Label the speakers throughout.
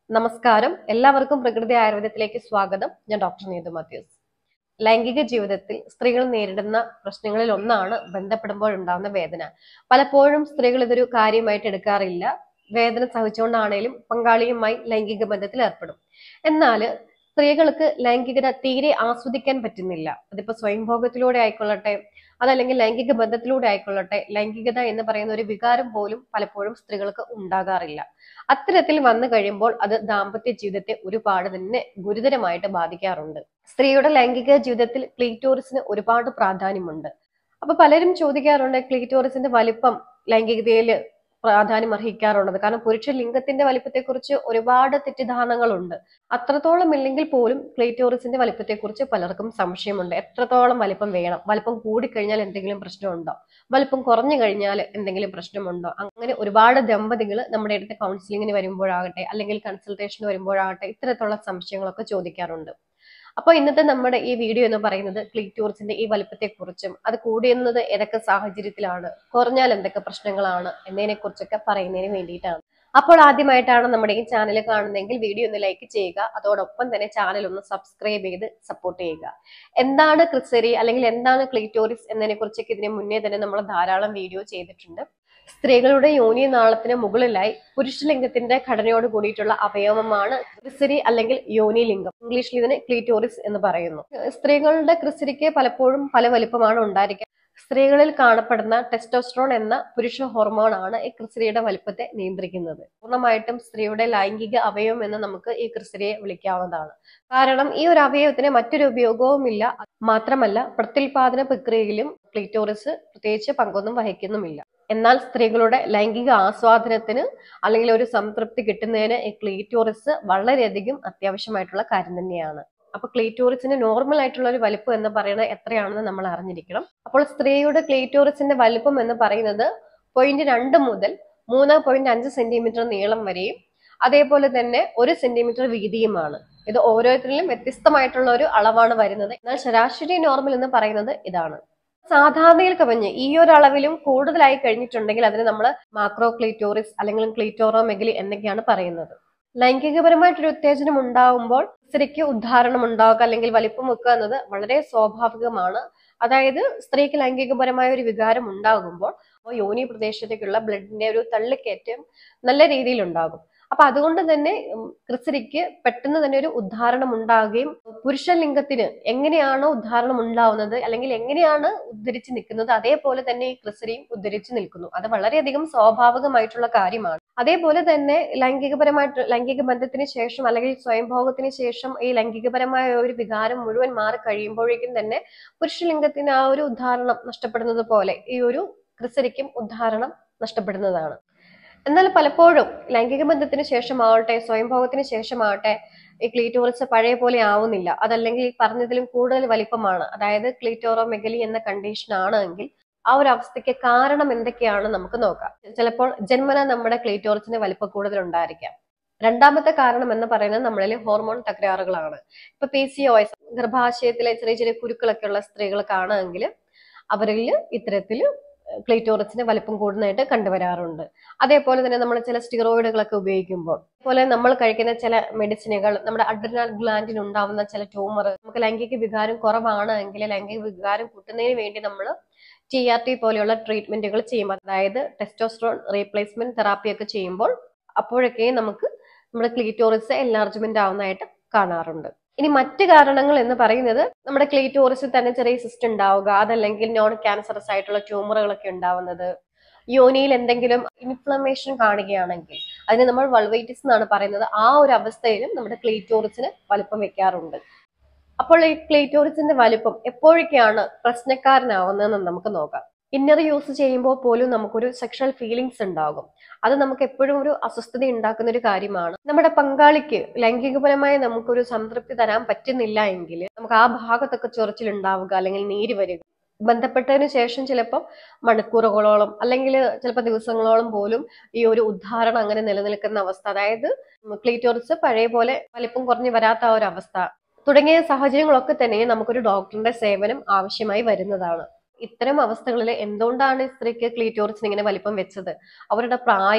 Speaker 1: നമസ്കാരം എല്ലാവർക്കും പ്രകൃതി ആയുർവേദത്തിലേക്ക് സ്വാഗതം ഞാൻ ഡോക്ടർ നീതു മാത്യൂസ് ലൈംഗിക ജീവിതത്തിൽ സ്ത്രീകൾ നേരിടുന്ന പ്രശ്നങ്ങളിൽ ഒന്നാണ് ബന്ധപ്പെടുമ്പോൾ ഉണ്ടാകുന്ന വേദന പലപ്പോഴും സ്ത്രീകൾ ഇതൊരു കാര്യമായിട്ട് എടുക്കാറില്ല വേദന സഹിച്ചുകൊണ്ടാണേലും പങ്കാളിയുമായി ലൈംഗിക ബന്ധത്തിൽ ഏർപ്പെടും എന്നാൽ സ്ത്രീകൾക്ക് ലൈംഗികത തീരെ ആസ്വദിക്കാൻ പറ്റുന്നില്ല അതിപ്പോ സ്വയംഭോഗത്തിലൂടെ ആയിക്കൊള്ളട്ടെ അതല്ലെങ്കിൽ ലൈംഗിക ബന്ധത്തിലൂടെ ആയിക്കൊള്ളട്ടെ ലൈംഗികത എന്ന് പറയുന്ന ഒരു വികാരം പോലും പലപ്പോഴും സ്ത്രീകൾക്ക് ഉണ്ടാകാറില്ല അത്തരത്തിൽ വന്നു കഴിയുമ്പോൾ അത് ദാമ്പത്യ ജീവിതത്തെ ഒരുപാട് തന്നെ ഗുരുതരമായിട്ട് ബാധിക്കാറുണ്ട് സ്ത്രീയുടെ ലൈംഗിക ജീവിതത്തിൽ ക്ലീറ്റോറിസിന് ഒരുപാട് പ്രാധാന്യമുണ്ട് അപ്പൊ പലരും ചോദിക്കാറുണ്ട് ക്ലീറ്റോറിസിന്റെ വലിപ്പം ലൈംഗികതയിൽ പ്രാധാന്യം അർഹിക്കാറുള്ളത് കാരണം പുരുഷ ലിംഗത്തിന്റെ വലിപ്പത്തെക്കുറിച്ച് ഒരുപാട് തെറ്റിദ്ധാരണകളുണ്ട് അത്രത്തോളം ഇല്ലെങ്കിൽ പോലും ക്ലീറ്റോറിസിന്റെ വലിപ്പത്തെക്കുറിച്ച് പലർക്കും സംശയമുണ്ട് എത്രത്തോളം വലിപ്പം വേണം വലിപ്പം കൂടിക്കഴിഞ്ഞാൽ എന്തെങ്കിലും പ്രശ്നമുണ്ടോ വലിപ്പം കുറഞ്ഞു കഴിഞ്ഞാൽ എന്തെങ്കിലും പ്രശ്നമുണ്ടോ അങ്ങനെ ഒരുപാട് ദമ്പതികൾ നമ്മുടെ അടുത്ത് കൗൺസിലിങ്ങിന് വരുമ്പോഴാകട്ടെ അല്ലെങ്കിൽ കൺസൾട്ടേഷന് വരുമ്പോഴാകട്ടെ ഇത്തരത്തിലുള്ള സംശയങ്ങളൊക്കെ ചോദിക്കാറുണ്ട് അപ്പോൾ ഇന്നത്തെ നമ്മുടെ ഈ വീഡിയോ എന്ന് പറയുന്നത് ക്ലീറ്റോറിസിന്റെ ഈ വലിപ്പത്തെക്കുറിച്ചും അത് കൂടിയുന്നത് ഏതൊക്കെ സാഹചര്യത്തിലാണ് കുറഞ്ഞാൽ എന്തൊക്കെ പ്രശ്നങ്ങളാണ് എന്നതിനെ കുറിച്ചൊക്കെ പറയുന്നതിന് വേണ്ടിയിട്ടാണ് അപ്പോൾ ആദ്യമായിട്ടാണ് നമ്മുടെ ഈ ചാനൽ കാണുന്നതെങ്കിൽ വീഡിയോ ഒന്ന് ലൈക്ക് ചെയ്യുക അതോടൊപ്പം തന്നെ ചാനൽ ഒന്ന് സബ്സ്ക്രൈബ് ചെയ്ത് സപ്പോർട്ട് ചെയ്യുക എന്താണ് ക്രിസരി അല്ലെങ്കിൽ എന്താണ് ക്ലീറ്റോറിസ് എന്നതിനെ കുറിച്ചൊക്കെ ഇതിന് മുന്നേ തന്നെ നമ്മൾ ധാരാളം വീഡിയോ ചെയ്തിട്ടുണ്ട് സ്ത്രീകളുടെ യോനി നാളത്തിന് മുകളിലായി പുരുഷലിംഗത്തിന്റെ ഘടനയോട് കൂടിയിട്ടുള്ള അവയവമാണ് ക്രിസരി അല്ലെങ്കിൽ യോനി ലിംഗം ഇംഗ്ലീഷിൽ ഇതിന് ക്ലീറ്റോറിസ് എന്ന് പറയുന്നു സ്ത്രീകളുടെ ക്രിസരിക്ക് പലപ്പോഴും പല വലിപ്പമാണ് ഉണ്ടായിരിക്കുക സ്ത്രീകളിൽ കാണപ്പെടുന്ന ടെസ്റ്റോസ്ട്രോൺ എന്ന പുരുഷ ഹോർമോൺ ആണ് ഈ ക്രിസരിയുടെ വലിപ്പത്തെ നിയന്ത്രിക്കുന്നത് പൂർണ്ണമായിട്ടും സ്ത്രീയുടെ ലൈംഗിക അവയവം എന്ന് നമുക്ക് ഈ ക്രിസരിയെ വിളിക്കാവുന്നതാണ് കാരണം ഈ ഒരു അവയവത്തിന് മറ്റൊരു ഉപയോഗവുമില്ല മാത്രമല്ല പ്രത്യുൽപാദന പ്രക്രിയയിലും ക്ലീറ്റോറിസ് പ്രത്യേകിച്ച് പങ്കൊന്നും വഹിക്കുന്നുമില്ല എന്നാൽ സ്ത്രീകളുടെ ലൈംഗിക ആസ്വാദനത്തിന് അല്ലെങ്കിൽ ഒരു സംതൃപ്തി കിട്ടുന്നതിന് ഈ ക്ലീറ്റോറിസ് വളരെയധികം അത്യാവശ്യമായിട്ടുള്ള കാര്യം തന്നെയാണ് അപ്പൊ ക്ലീറ്റോറിസിന്റെ നോർമൽ ആയിട്ടുള്ള ഒരു വലിപ്പം എന്ന് പറയുന്നത് എത്രയാണെന്ന് നമ്മൾ അറിഞ്ഞിരിക്കണം അപ്പോൾ സ്ത്രീയുടെ ക്ലീറ്റോറിസിന്റെ വലിപ്പം എന്ന് പറയുന്നത് പോയിന്റ് രണ്ട് മുതൽ മൂന്ന് പോയിന്റ് അഞ്ച് സെന്റിമീറ്റർ നീളം വരെയും അതേപോലെ തന്നെ ഒരു സെന്റിമീറ്റർ വീതിയുമാണ് ഇത് ഓരോരുത്തരിലും വ്യത്യസ്തമായിട്ടുള്ള ഒരു അളവാണ് വരുന്നത് എന്നാൽ ശരാശരി നോർമൽ എന്ന് പറയുന്നത് ഇതാണ് സാധാരണയിൽ കവിഞ്ഞ് ഈ ഒരു അളവിലും കൂടുതലായി കഴിഞ്ഞിട്ടുണ്ടെങ്കിൽ അതിന് നമ്മൾ മാക്രോ ക്ലീറ്റോറിസ് അല്ലെങ്കിൽ ക്ലീറ്റോറോ മെഗലി എന്നൊക്കെയാണ് പറയുന്നത് ലൈംഗികപരമായിട്ടൊരു ഉത്തേജനം ഉണ്ടാവുമ്പോൾ സ്ത്രീക്ക് ഉദ്ധാരണം ഉണ്ടാവുക അല്ലെങ്കിൽ വലിപ്പം വെക്കുക എന്നത് വളരെ സ്വാഭാവികമാണ് അതായത് സ്ത്രീക്ക് ലൈംഗികപരമായ ഒരു വികാരം ഉണ്ടാകുമ്പോൾ യോനി പ്രദേശത്തേക്കുള്ള ബ്ലഡിന്റെ ഒരു തള്ളിക്കയറ്റം നല്ല രീതിയിൽ ഉണ്ടാകും അപ്പൊ അതുകൊണ്ട് തന്നെ ക്രിസരിക്ക് പെട്ടെന്ന് തന്നെ ഒരു ഉദ്ധാരണം ഉണ്ടാകുകയും പുരുഷ ലിംഗത്തിന് എങ്ങനെയാണോ ഉദ്ധാരണം ഉണ്ടാവുന്നത് അല്ലെങ്കിൽ എങ്ങനെയാണ് ഉദ്ധരിച്ച് നിൽക്കുന്നത് അതേപോലെ തന്നെ ഈ ക്രിസരിയും ഉദ്ധരിച്ച് നിൽക്കുന്നു അത് വളരെയധികം സ്വാഭാവികമായിട്ടുള്ള കാര്യമാണ് അതേപോലെ തന്നെ ലൈംഗികപരമായിട്ട് ലൈംഗിക ബന്ധത്തിന് ശേഷം അല്ലെങ്കിൽ സ്വയംഭോഗത്തിന് ശേഷം ഈ ലൈംഗികപരമായ ഒരു വികാരം മുഴുവൻ മാറി കഴിയുമ്പോഴേക്കും തന്നെ പുരുഷലിംഗത്തിന് ആ ഒരു ഉദ്ധാരണം നഷ്ടപ്പെടുന്നത് പോലെ ഈ ഒരു ക്രിസരിക്കും ഉദ്ധാരണം നഷ്ടപ്പെടുന്നതാണ് എന്നാൽ പലപ്പോഴും ലൈംഗിക ബന്ധത്തിന് ശേഷമാവട്ടെ സ്വയംഭോഗത്തിന് ശേഷമാവട്ടെ ഈ ക്ലീറ്റോറിസ് പഴയ പോലെ ആവുന്നില്ല അതല്ലെങ്കിൽ ഈ പറഞ്ഞതിലും കൂടുതൽ വലിപ്പമാണ് അതായത് ക്ലീറ്റോറോ മെഗലി എന്ന കണ്ടീഷൻ ആണ് എങ്കിൽ ആ ഒരു അവസ്ഥയ്ക്ക് കാരണം എന്തൊക്കെയാണ് നമുക്ക് നോക്കാം ചിലപ്പോൾ ജന്മന നമ്മുടെ ക്ലീറ്റോറിസിന്റെ വലിപ്പം കൂടുതൽ ഉണ്ടായിരിക്കാം രണ്ടാമത്തെ കാരണം എന്ന് പറയുന്നത് നമ്മളിൽ ഹോർമോൺ തകരാറുകളാണ് ഇപ്പൊ പി സി ഒ എസ് ഗർഭാശയത്തിലെ ചെറിയ ചെറിയ കുരുക്കളൊക്കെ ഉള്ള സ്ത്രീകൾ കാണുമെങ്കിൽ അവരിൽ ഇത്തരത്തിൽ ക്ലീറ്റോറിസിന്റെ വലിപ്പം കൂടുന്നതായിട്ട് കണ്ടുവരാറുണ്ട് അതേപോലെ തന്നെ നമ്മൾ ചില സ്റ്റിറോയിഡുകളൊക്കെ ഉപയോഗിക്കുമ്പോൾ അതുപോലെ നമ്മൾ കഴിക്കുന്ന ചില മെഡിസിനുകൾ നമ്മുടെ അഡ്രിനാൽ ഗ്ലാൻഡിന് ഉണ്ടാവുന്ന ചില ട്യൂമർ നമുക്ക് ലൈംഗിക വികാരം കുറവാണ് എങ്കിൽ ലൈംഗിക വികാരം കൂട്ടുന്നതിന് വേണ്ടി നമ്മൾ ടി ആർ ടി പോലെയുള്ള ട്രീറ്റ്മെന്റുകൾ ചെയ്യും അതായത് ടെസ്റ്റോസ്ട്രോൺ റീപ്ലേസ്മെന്റ് തെറാപ്പി ഒക്കെ ചെയ്യുമ്പോൾ അപ്പോഴൊക്കെ നമുക്ക് നമ്മുടെ ക്ലീറ്റോറിസ് എൻലാർജ്മെന്റ് ആവുന്നതായിട്ട് കാണാറുണ്ട് ഇനി മറ്റു കാരണങ്ങൾ എന്ന് പറയുന്നത് നമ്മുടെ ക്ലീറ്റോറിസിൽ തന്നെ ചെറിയ സിസ്റ്റ് ഉണ്ടാവുക അതല്ലെങ്കിൽ നോൺ ക്യാൻസറസ് ആയിട്ടുള്ള ട്യൂമറുകളൊക്കെ ഉണ്ടാവുന്നത് യോനിയിൽ എന്തെങ്കിലും ഇൻഫ്ലമേഷൻ കാണുകയാണെങ്കിൽ അതിന് നമ്മൾ വൾവൈറ്റിസ് എന്നാണ് പറയുന്നത് ആ ഒരു അവസ്ഥയിലും നമ്മുടെ ക്ലീറ്റോറിസിന് വലുപ്പം വെക്കാറുണ്ട് അപ്പോൾ ഈ ക്ലീറ്റോറിസിന്റെ വലുപ്പം എപ്പോഴൊക്കെയാണ് പ്രശ്നക്കാരനാവുന്നതെന്ന് നമുക്ക് നോക്കാം ഇന്നർ യൂസ് ചെയ്യുമ്പോൾ പോലും നമുക്കൊരു സെക്ഷൽ ഫീലിങ്സ് ഉണ്ടാകും അത് നമുക്ക് എപ്പോഴും ഒരു അസ്വസ്ഥത ഉണ്ടാക്കുന്ന ഒരു കാര്യമാണ് നമ്മുടെ പങ്കാളിക്ക് ലൈംഗികപരമായി നമുക്കൊരു സംതൃപ്തി തരാൻ പറ്റുന്നില്ല എങ്കിൽ നമുക്ക് ആ ഭാഗത്തൊക്കെ ചൊറിച്ചിൽ ഉണ്ടാവുക അല്ലെങ്കിൽ നീര് വരിക ബന്ധപ്പെട്ടതിന് ശേഷം ചിലപ്പോൾ മണിക്കൂറുകളോളം അല്ലെങ്കിൽ ചിലപ്പോൾ ദിവസങ്ങളോളം പോലും ഈ ഒരു ഉദ്ധാരണം അങ്ങനെ നിലനിൽക്കുന്ന അവസ്ഥ അതായത് ക്ലീറ്റോറിസ് പഴയ പോലെ വലിപ്പം കുറഞ്ഞു വരാത്ത ആ ഒരു അവസ്ഥ തുടങ്ങിയ സാഹചര്യങ്ങളൊക്കെ തന്നെ നമുക്കൊരു ഡോക്ടറിന്റെ സേവനം ആവശ്യമായി വരുന്നതാണ് ഇത്തരം അവസ്ഥകളിൽ എന്തുകൊണ്ടാണ് ഈ സ്ത്രീക്ക് ക്ലീറ്റോറിസിന് ഇങ്ങനെ വലിപ്പം വെച്ചത് അവരുടെ പ്രായം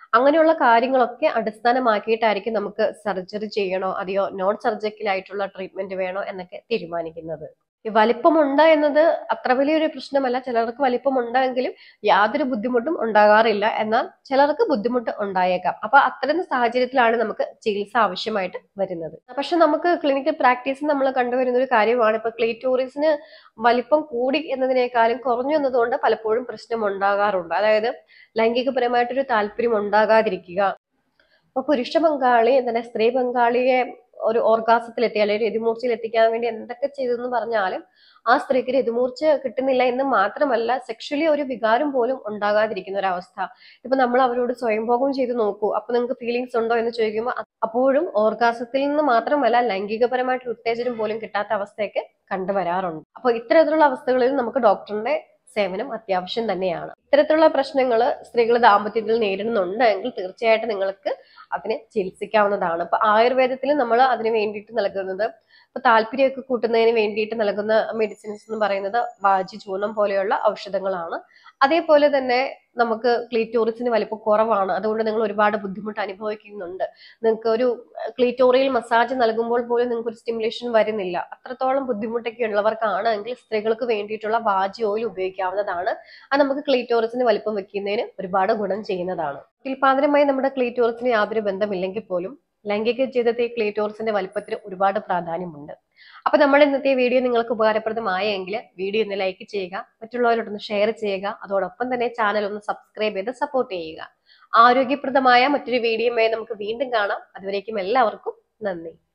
Speaker 1: അങ്ങനെയുള്ള കാര്യങ്ങളൊക്കെ അടിസ്ഥാനമാക്കിയിട്ടായിരിക്കും നമുക്ക് സർജറി ചെയ്യണോ അതെയോ നോൺ സർജിക്കൽ ആയിട്ടുള്ള ട്രീറ്റ്മെന്റ് വേണോ എന്നൊക്കെ തീരുമാനിക്കുന്നത് ഈ വലിപ്പമുണ്ട് എന്നത് അത്ര വലിയൊരു പ്രശ്നമല്ല ചിലർക്ക് വലിപ്പമുണ്ടെങ്കിലും യാതൊരു ബുദ്ധിമുട്ടും ഉണ്ടാകാറില്ല എന്നാൽ ചിലർക്ക് ബുദ്ധിമുട്ട് ഉണ്ടായേക്കാം അപ്പൊ അത്തരം സാഹചര്യത്തിലാണ് നമുക്ക് ചികിത്സ ആവശ്യമായിട്ട് വരുന്നത് പക്ഷെ നമുക്ക് ക്ലിനിക്കൽ പ്രാക്ടീസിൽ നമ്മൾ കണ്ടുവരുന്ന ഒരു കാര്യമാണ് ഇപ്പൊ ക്ലീറ്റോറിസിന് വലിപ്പം കൂടി എന്നതിനേക്കാളും കുറഞ്ഞു എന്നതുകൊണ്ട് പലപ്പോഴും പ്രശ്നം ഉണ്ടാകാറുണ്ട് അതായത് ലൈംഗികപരമായിട്ടൊരു താല്പര്യം ഉണ്ടാകാതിരിക്കുക അപ്പൊ പുരുഷ പങ്കാളി എന്താണ് സ്ത്രീ പങ്കാളിയെ ഒരു ഓർഗാസത്തിലെത്തി അല്ലെങ്കിൽ രതിമൂർച്ചയിൽ എത്തിക്കാൻ വേണ്ടി എന്തൊക്കെ ചെയ്തെന്ന് പറഞ്ഞാലും ആ സ്ത്രീക്ക് രതിമൂർച്ച കിട്ടുന്നില്ല എന്ന് മാത്രമല്ല സെക്ഷലി ഒരു വികാരം പോലും ഉണ്ടാകാതിരിക്കുന്ന ഒരു അവസ്ഥ ഇപ്പൊ നമ്മൾ അവരോട് സ്വയംഭോഗം ചെയ്ത് നോക്കൂ അപ്പൊ നിങ്ങൾക്ക് ഫീലിങ്സ് ഉണ്ടോ എന്ന് ചോദിക്കുമ്പോൾ അപ്പോഴും ഓർഗാസത്തിൽ നിന്ന് മാത്രമല്ല ലൈംഗികപരമായിട്ട് ഉത്തേജനം പോലും കിട്ടാത്ത അവസ്ഥയൊക്കെ കണ്ടുവരാറുണ്ട് അപ്പോൾ ഇത്തരത്തിലുള്ള അവസ്ഥകളിൽ നമുക്ക് ഡോക്ടറിന്റെ സേവനം അത്യാവശ്യം തന്നെയാണ് ഇത്തരത്തിലുള്ള പ്രശ്നങ്ങൾ സ്ത്രീകൾ ദാമ്പത്യത്തിൽ നേരിടുന്നുണ്ടെങ്കിൽ തീർച്ചയായിട്ടും നിങ്ങൾക്ക് അതിനെ ചികിത്സിക്കാവുന്നതാണ് ഇപ്പൊ ആയുർവേദത്തിൽ നമ്മൾ അതിന് വേണ്ടിയിട്ട് നൽകുന്നത് ഇപ്പൊ താല്പര്യമൊക്കെ കൂട്ടുന്നതിന് വേണ്ടിയിട്ട് നൽകുന്ന മെഡിസിൻസ് എന്ന് പറയുന്നത് വാജി ചൂർണം പോലെയുള്ള ഔഷധങ്ങളാണ് അതേപോലെ തന്നെ നമുക്ക് ക്ലീറ്റോറിസിന് വലിപ്പം കുറവാണ് അതുകൊണ്ട് നിങ്ങൾ ഒരുപാട് ബുദ്ധിമുട്ട് അനുഭവിക്കുന്നുണ്ട് നിങ്ങൾക്ക് ഒരു ക്ലീറ്റോറിയൽ മസാജ് നൽകുമ്പോൾ പോലും നിങ്ങൾക്ക് ഒരു സ്റ്റിമുലേഷൻ വരുന്നില്ല അത്രത്തോളം ബുദ്ധിമുട്ടൊക്കെ ഉള്ളവർക്കാണ് എങ്കിൽ സ്ത്രീകൾക്ക് വേണ്ടിയിട്ടുള്ള വാജി ഓയിൽ ഉപയോഗിക്കാവുന്നതാണ് അത് നമുക്ക് ക്ലീറ്റോറിസിന് വലിപ്പം വെക്കുന്നതിന് ഒരുപാട് ഗുണം ചെയ്യുന്നതാണ് ഉൽപാദനമായി നമ്മുടെ ക്ലീറ്റോറിസിന് യാതൊരു ബന്ധമില്ലെങ്കിൽ പോലും ലൈംഗിക ജീവിതത്തിൽ ക്ലീറ്റോറിസിന്റെ വലിപ്പത്തിന് ഒരുപാട് പ്രാധാന്യമുണ്ട് അപ്പൊ നമ്മുടെ ഇന്നത്തെ വീഡിയോ നിങ്ങൾക്ക് ഉപകാരപ്രദമായെങ്കിൽ വീഡിയോ ഒന്ന് ലൈക്ക് ചെയ്യുക മറ്റുള്ളവരോടൊന്ന് ഷെയർ ചെയ്യുക അതോടൊപ്പം തന്നെ ചാനൽ ഒന്ന് സബ്സ്ക്രൈബ് ചെയ്ത് സപ്പോർട്ട് ചെയ്യുക ആരോഗ്യപ്രദമായ മറ്റൊരു വീഡിയോയുമായി നമുക്ക് വീണ്ടും കാണാം അതുവരേക്കും എല്ലാവർക്കും നന്ദി